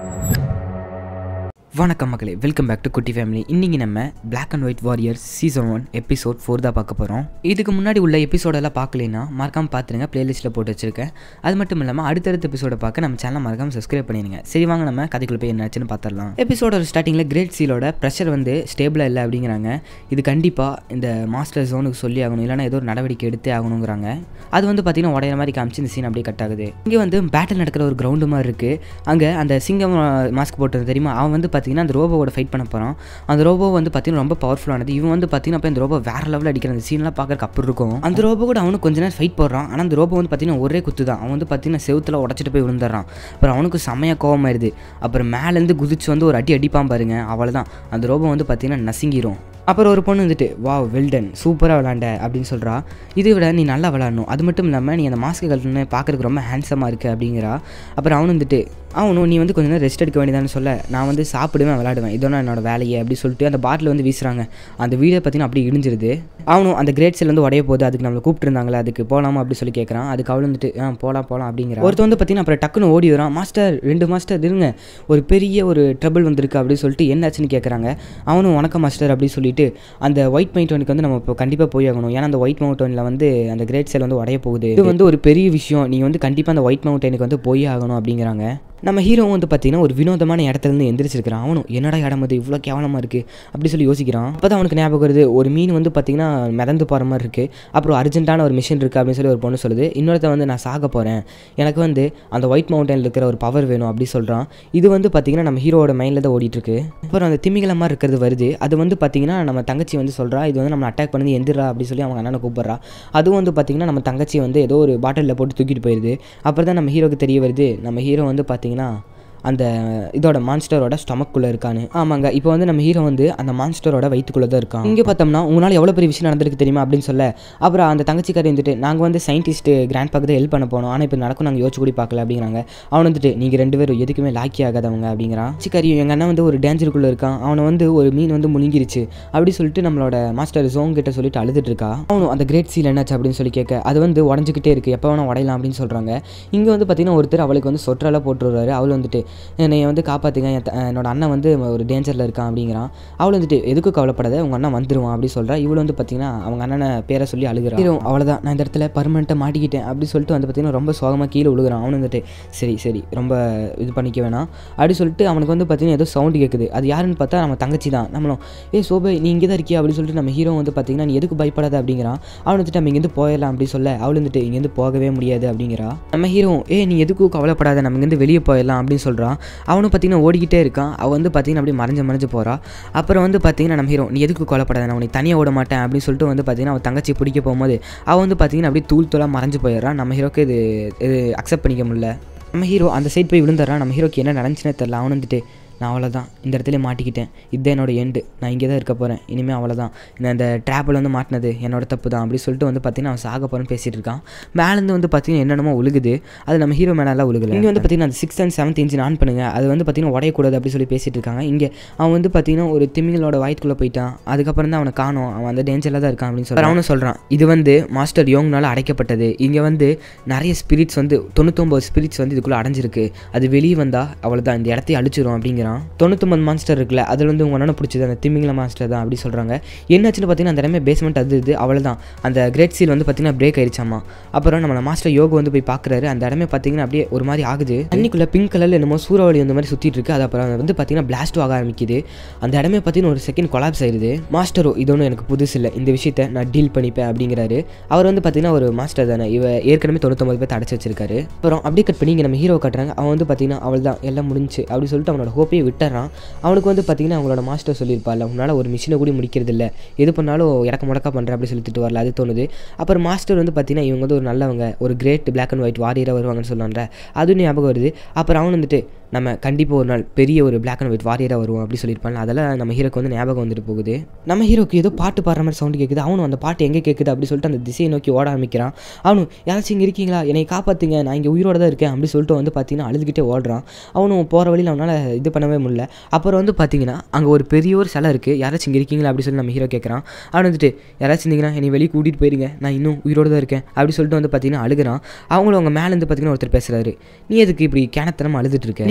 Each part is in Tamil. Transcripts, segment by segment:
வணக்கம் மக்களே வெல்கம் பேக் டு குட்டி ஃபேமிலி இன்றைக்கி நம்ம Black and white warriors season one episode four தான் பார்க்க போகிறோம் இதுக்கு முன்னாடி உள்ள எபிசோடெல்லாம் பார்க்கலைன்னா மறக்காம பார்த்துருங்க பிளேலிஸ்ட்டில் போட்டு வச்சிருக்கேன் அது மட்டும் இல்லாமல் அடுத்தடுத்த எபிசோட பார்க்க நம்ம சேனல் மறக்காம சப்ஸ்கிரைப் பண்ணிடுங்க சரி வாங்க நம்ம கதைக்குள்ள போய் என்னாச்சுன்னு பார்த்துடலாம் எபிசோட ஸ்டார்டிங்கில் கிரேட் சீலோட ப்ரெஷர் வந்து ஸ்டேபிளாக இல்லை அப்படிங்கிறாங்க இது கண்டிப்பாக இந்த மாஸ்டர் ஜோனுக்கு சொல்லி ஆகணும் இல்லைன்னா ஏதோ ஒரு நடவடிக்கை எடுத்தே ஆகணுங்கிறாங்க அது வந்து பார்த்தீங்கன்னா உடையிற மாதிரி காமிச்சு இந்த சீன் அப்படியே கட் ஆகுது இங்கே வந்து பேட்டில் நடக்கிற ஒரு கிரவுண்டு மாதிரி இருக்குது அங்கே அந்த சிங்கம் மாஸ்க் போட்டது தெரியுமா அவன் வந்து பார்த்தீங்கன்னா அந்த ரோபோவோட ஃபைட் பண்ண போகிறான் அந்த ரோபோ வந்து பார்த்தீங்கன்னா ரொம்ப பவர்ஃபுல்லானது இவன் வந்து பார்த்தீங்கன்னா அப்போ இந்த ரோபோ வேற லெவலில் அடிக்கிற அந்த சீன்லாம் பார்க்கறக்கு அப்புறம் இருக்கும் அந்த ரோபோ கூட அவனுக்கு கொஞ்ச நேரம் ஃபைட் போடுறான் ஆனால் அந்த ரோபோ வந்து பார்த்தீங்கன்னா ஒரே குத்து தான் அவன் வந்து பார்த்தீங்கன்னா செவுத்துல உடச்சிட்டு போய் விழுந்துடுறான் அப்புறம் அவனுக்கு செம்மையாக கோவமாயிருது அப்புறம் மேலேருந்து குதிச்சு வந்து ஒரு அடி அடிப்பான் பாருங்க அவ்வளோதான் அந்த ரோபோ வந்து பார்த்தீங்கன்னா நசுங்கிரும் அப்புறம் ஒரு பொண்ணு வந்துட்டு வா வெல்டன் சூப்பராக விளாண்ட அப்படின்னு சொல்கிறா இதை விட நீ நல்லா விளாடணும் அது மட்டும் இல்லாமல் நீ அந்த மாஸ்க்கு கழட்டுன்னு பார்க்கறதுக்கு ரொம்ப ஹேண்ட்ஸமாக இருக்கு அப்படிங்கிறா அப்புறம் அவனு வந்துட்டு அவனும் நீ வந்து கொஞ்ச நேரம் ரெஸ்ட் எடுக்க வேண்டியதான்னு சொல்ல நான் வந்து சாப்பிடுவேன் விளாடுவேன் இதோட என்னோட வேலையை அப்படி சொல்லிட்டு அந்த பாட்டில் வந்து வீசுறாங்க அந்த வீடியோ பார்த்தீங்கன்னா அப்படி இடிஞ்சிருது அவனும் அந்த கிரேட் செல் வந்து உடைய போகுது அதுக்கு நம்மளை கூப்பிட்டுருந்தாங்களே அதுக்கு போகலாமா அப்படி சொல்லி கேட்குறான் அதுக்கு அவள் வந்துட்டு ஆ போகலாம் போகலாம் அப்படிங்கிற ஒருத்தர் வந்து பார்த்தீங்கன்னா அப்புறம் டக்குன்னு ஓடி வரான் மாஸ்டர் ரெண்டு மாஸ்டர் இருங்க ஒரு பெரிய ஒரு ட்ரபிள் வந்திருக்கு அப்படின்னு சொல்லிட்டு என்னாச்சுன்னு கேட்குறாங்க அவனும் வணக்கம் மாஸ்டர் அப்படி சொல்லிட்டு அந்த ஒயிட் மவுண்டனுக்கு வந்து நம்ம இப்போ கண்டிப்பாக போய் ஆகணும் ஏன்னா அந்த ஒயிட் மவுண்டனில் வந்து அந்த கிரேட் செல் வந்து உடைய போகுது இது வந்து ஒரு பெரிய விஷயம் நீங்கள் வந்து கண்டிப்பாக அந்த ஒயிட் மவுண்டனுக்கு வந்து போய் ஆகணும் அப்படிங்கிறாங்க நம்ம ஹீரோ வந்து பார்த்தீங்கன்னா ஒரு வினோதமான இடத்துலேருந்து எந்திரிச்சிருக்கிறான் அவனும் என்னடா இடம் அது இவ்வளோ கேவலமாக இருக்குது அப்படி சொல்லி யோசிக்கிறான் அப்போ தான் அவனுக்கு ஞாபகம் வருது ஒரு மீன் வந்து பார்த்தீங்கன்னா மிதந்து போகிற மாதிரி இருக்குது அப்புறம் அர்ஜென்ட்டான ஒரு மிஷின் இருக்குது அப்படின்னு சொல்லி ஒரு பொண்ணு சொல்லுது இன்னொருத்த வந்து நான் சாக போகிறேன் எனக்கு வந்து அந்த ஒயிட் மவுண்டனில் இருக்கிற ஒரு பவர் வேணும் அப்படி சொல்கிறான் இது வந்து பார்த்தீங்கன்னா நம்ம ஹீரோவோட மைண்டில் தான் ஓடிட்டுருக்கு அப்புறம் அந்த திமிங்கல மாதிரி இருக்கிறது வருது அது வந்து பார்த்தீங்கன்னா நம்ம தங்கச்சி வந்து சொல்கிறா இது வந்து நம்ம அட்டாக் பண்ணி எந்திரா அப்படி சொல்லி அவங்க அண்ணனை கூப்பிட்றா அதுவும் வந்து பார்த்தீங்கன்னா நம்ம தங்கச்சி வந்து ஏதோ ஒரு பாட்டிலில் போட்டு தூக்கிட்டு போயிடுது அப்புறம் தான் நம்ம ஹீரோக்கு தெரிய வருது நம்ம ஹீரோ வந்து பார்த்தீங்கன்னா அந்த இதோட மான்ஸ்டரோட ஸ்டமக்குள்ளே இருக்கான்னு ஆமாங்க இப்போ வந்து நம்ம ஹீரோ வந்து அந்த மான்ஸ்டரோட வயிற்றுக்குள்ளே தான் இருக்கான் இங்கே பார்த்தோம்னா உங்களால் எவ்வளோ பெரிய விஷயம் நடந்திருக்கு தெரியுமா அப்படின்னு சொல்ல அப்புறம் அந்த தங்கச்சிக்காரி வந்துட்டு நாங்கள் வந்து சயின்டிஸ்ட் கிராண்ட் பார்க்க தான் ஹெல்ப் பண்ண போனோம் ஆனால் இப்போ நடக்கும் நாங்கள் யோசிச்சு கூட பார்க்கல அப்படிங்கிறாங்க அவன் வந்துட்டு நீங்கள் ரெண்டு பேரும் எதுக்குமே லாக்கி ஆகாதவங்க அப்படிங்கிறான் சிக்காரி எங்கள் அண்ணன் வந்து ஒரு டேஞ்சருக்குள்ளே இருக்கான் அவனை வந்து ஒரு மீன் வந்து முழுங்கிருச்சு அப்படி சொல்லிட்டு நம்மளோட மாஸ்டர் ஜோங் கிட்ட சொல்லிட்டு அழுதுட்டு இருக்கா அவனும் அந்த கிரேட் சீல் என்னாச்சு அப்படின்னு சொல்லி கேட்க அது வந்து உடஞ்சிக்கிட்டே இருக்குது எப்போ வேணா உடையலாம் அப்படின்னு சொல்கிறாங்க இங்கே வந்து பார்த்தீங்கன்னா ஒருத்தர் அவளுக்கு வந்து சொற்றால போட்டுருவாரு அவள் வந்துட்டு என்னை வந்து காப்பாற்றுங்க என் த- என்னோட அண்ணன் வந்து ஒரு டேஞ்சரில் இருக்கான் அப்படிங்கிறான் அவள் வந்துட்டு எதுக்கும் கவலைப்படாத உங்கள் அண்ணன் வந்துருவான் அப்படி சொல்கிறா இவள் வந்து பார்த்தீங்கன்னா அவங்க அண்ணனை பேரை சொல்லி அழுகிறா ஹீரோ அவ்வளோதான் நான் இந்த இடத்துல பர்மனெண்ட்டாக மாட்டிக்கிட்டேன் அப்படி சொல்லிட்டு வந்து பார்த்தீங்கன்னா ரொம்ப சோகமாக கீழே விழுகிறான் அவனு வந்துட்டு சரி சரி ரொம்ப இது பண்ணிக்க வேணாம் அப்படி சொல்லிட்டு அவனுக்கு வந்து பார்த்தீங்கன்னா ஏதோ சவுண்டு கேட்குது அது யாருன்னு பார்த்தா நம்ம தங்கச்சி தான் நம்மளும் ஏ சோபை நீ இங்கே தான் இருக்கியா அப்படின்னு சொல்லிட்டு நம்ம ஹீரோ வந்து பார்த்தீங்கன்னா நீ எதுக்கு பயப்படாத அப்படிங்கிறான் அவன் வந்துட்டு நம்ம இங்கேருந்து போயிடலாம் அப்படி சொல்ல அவள் வந்துட்டு இங்கேருந்து போகவே முடியாது அப்படிங்கிறா நம்ம ஹீரோ ஏ நீ எதுக்கும் கவலைப்படாத நம்ம இங்கேருந்து வெளியே போயிடலாம் அப்படின்னு சொல்கிறான் அவனும் பார்த்தீங்கன்னா ஓடிக்கிட்டே இருக்கான் அவன் வந்து பார்த்தீங்கன்னா அப்படியே மறைஞ்சு மறைஞ்சு போகிறா அப்புறம் வந்து பார்த்தீங்கன்னா நம்ம ஹீரோ நீ எதுக்கு கொலைப்படாத நான் உன்னை தனியாக விட மாட்டேன் அப்படின்னு சொல்லிட்டு வந்து பார்த்தீங்கன்னா அவன் தங்கச்சி பிடிக்க போகும்போது அவன் வந்து பார்த்தீங்கன்னா அப்படியே தூள் தூளாக மறைஞ்சு போயிடுறான் நம்ம ஹீரோக்கு இது இது அக்செப்ட் பண்ணிக்க முடியல நம்ம ஹீரோ அந்த சைட் போய் விழுந்துடுறான் நம்ம ஹீரோக்கு என்ன நடந்துச்சுன்னே தெரில அவன் வந்துட்டு நான் அவ்வளோதான் இந்த இடத்துல மாட்டிக்கிட்டேன் இதுதான் என்னோட எண்டு நான் இங்கே தான் இருக்க போகிறேன் இனிமேல் அவ்வளோதான் நான் இந்த ட்ராப்பில் வந்து மாட்டினது என்னோட தப்பு தான் அப்படி சொல்லிட்டு வந்து பார்த்தீங்கன்னா அவன் சாக போகிறேன்னு பேசிகிட்டு இருக்கான் மேலேருந்து வந்து பார்த்தீங்கன்னா என்னென்னமோ உழுகுது அது நம்ம ஹீரோ மேலாம் உழுகல இங்கே வந்து பார்த்தீங்கன்னா அந்த six and seventh engine on பண்ணுங்க அது வந்து பார்த்தீங்கன்னா உடையக்கூடாது அப்படி சொல்லி பேசிட்டு இருக்காங்க இங்கே அவன் வந்து பார்த்தீங்கன்னா ஒரு திமிங்களோட வயிற்றுக்குள்ளே போயிட்டான் அதுக்கப்புறம் தான் அவனை காணோம் அவன் அந்த டேஞ்சரில் தான் இருக்கான் அப்படின்னு சொல்லி அவனும் சொல்கிறான் இது வந்து மாஸ்டர் யோங்னால அடைக்கப்பட்டது இங்கே வந்து நிறைய ஸ்பிரிட்ஸ் வந்து தொண்ணூத்தொம்பது ஸ்பிரிட்ஸ் வந்து இதுக்குள்ளே அடைஞ்சிருக்கு அது வெளியே வந்தால் அவ்வளோதான் இந்த இடத்தையும் அழிச்சிரும் அப்படிங்கிறான் தொண்ணூத்தொம்பது மாஸ்டர் இருக்குல்ல அதில் வந்து உங்கள் அண்ணனை பிடிச்சது அந்த திமிங்கல மாஸ்டர் தான் அப்படி சொல்கிறாங்க என்னாச்சுன்னு பார்த்தீங்கன்னா அந்த இடமே பேஸ்மெண்ட் அது இது அவ்வளோதான் அந்த கிரேட் சீல் வந்து பார்த்தீங்கன்னா பிரேக் ஆயிடுச்சாமா அப்புறம் நம்ம மாஸ்டர் யோகு வந்து போய் பார்க்குறாரு அந்த இடமே பார்த்தீங்கன்னா அப்படியே ஒரு மாதிரி ஆகுது தண்ணிக்குள்ளே பிங்க் கலரில் என்னமோ சூறாவளி அந்த மாதிரி சுற்றிட்டு இருக்கு அது அப்புறம் வந்து பார்த்தீங்கன்னா பிளாஸ்ட் ஆக ஆரம்பிக்குது அந்த இடமே பார்த்தீங்கன்னா ஒரு செகண்ட் கொலாப்ஸ் ஆயிடுது மாஸ்டரோ இது ஒன்றும் எனக்கு புதுசு இல்லை இந்த விஷயத்தை நான் டீல் பண்ணிப்பேன் அப்படிங்கிறாரு அவர் வந்து பார்த்தீங்கன்னா ஒரு மாஸ்டர் தானே இவ ஏற்கனவே தொண்ணூத்தொம்பது பேர் அடைச்சி வச்சிருக்காரு அப்புறம் அப்படியே கட் பண்ணி இங்கே நம்ம ஹீரோ காட்டுறாங்க அவன் வந்து பார்த்தீங்கன்னா அவள் தான் எல்லாம் முடிஞ்சு அப்படி சொல்லிட்டு அவனோட ஹோப்பையே விட்டுறான் அவனுக்கு வந்து பார்த்தீங்கன்னா அவங்களோட மாஸ்டர் சொல்லியிருப்பாள் உன்னால் ஒரு மிஷினை கூட முடிக்கிறது இல்லை எது பண்ணாலும் இறக்க முடக்கா பண்ணுற அப்படி சொல்லி திட்டு வரல அது தோணுது அப்புறம் மாஸ்டர் வந்து பார்த்தீங்கன்னா இவங்க வந்து ஒரு நல்லவங்க ஒரு கிரேட் பிளாக் அண்ட் ஒயிட் வாரியராக வருவாங்கன்னு சொல்லுவாங்க அதுவும் ஞாபகம் வருது அப்புறம் அவன் வந்துட்டு நம்ம கண்டிப்பாக ஒரு நாள் பெரிய ஒரு பிளாக் அண்ட் ஒயிட் வாரியராக வருவோம் அப்படி சொல்லியிருப்பாங்க அதெல்லாம் நம்ம ஹீரோக்கு வந்து ஞாபகம் வந்துட்டு போகுது நம்ம ஹீரோக்கு ஏதோ பாட்டு பாடுற மாதிரி சவுண்டு கேட்குது அவனும் அந்த பாட்டு எங்கே கேட்குது அப்படி சொல்லிட்டு அந்த திசையை நோக்கி ஓட ஆரம்பிக்கிறான் அவனும் யாராச்சும் இங்கே இருக்கீங்களா என்னை காப்பாற்றுங்க நான் இங்கே உயிரோட தான் இருக்கேன் அப்படி சொல்லிட்டு வந்து பார்த்தீங்கன்னா அழுதுகிட்டே ஓடுறான் அவனும் போகிற வழியில் அவனால் இது பண்ணவே முடியல அப்புறம் வந்து பார்த்தீங்கன்னா அங்கே ஒரு பெரிய ஒரு சிலை இருக்குது யாராச்சும் இங்கே இருக்கீங்களா அப்படி சொல்லி நம்ம ஹீரோ கேட்குறான் அவன் வந்துட்டு யாராச்சும் இருந்தீங்கன்னா என்னை வெளியே கூட்டிகிட்டு போயிருங்க நான் இன்னும் உயிரோட தான் இருக்கேன் அப்படி சொல்லிட்டு வந்து பார்த்தீங்கன்னா அழுகிறான் அவங்களும் அவங்க மேலேருந்து பார்த்தீங்கன்னா ஒருத்தர் பேசுகிறாரு நீ எதுக்கு இப்படி கேனத்தனமா அழுதுட்டு இருக்க நீ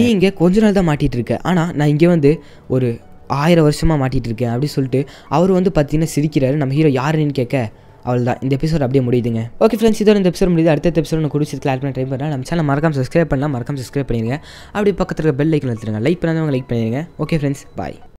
இங்கே கொஞ்ச நாள் தான் மாட்டிகிட்டு இருக்க ஆனால் நான் இங்கே வந்து ஒரு ஆயிரம் வருஷமாக மாட்டிகிட்டு இருக்கேன் அப்படி சொல்லிட்டு அவர் வந்து பார்த்தீங்கன்னா சிரிக்கிறாரு நம்ம ஹீரோ யாருன்னு கேட்க அவள் தான் இந்த எபிசோட் அப்படியே முடியுதுங்க ஓகே ஃப்ரெண்ட்ஸ் இதோட இந்த எபிசோட் முடியுது அடுத்த எபிசோட் நான் குடிச்சு கிளாட் பண்ண ட்ரை பண்ணுறேன் நம்ம சேனல் மறக்காம சப்ஸ்கிரைப் பண்ணலாம் மறக்காம சப்ஸ்கிரைப் பண்ணிடுங்க அப்படி பக்கத்தில் இருக்க பெல் லைக்கன் எடுத்துருங்க லைக் பண்ணாதவங்க லைக் பண்ணிடுங்க ஓகே ஃப்ரெண்ட்ஸ் பாய்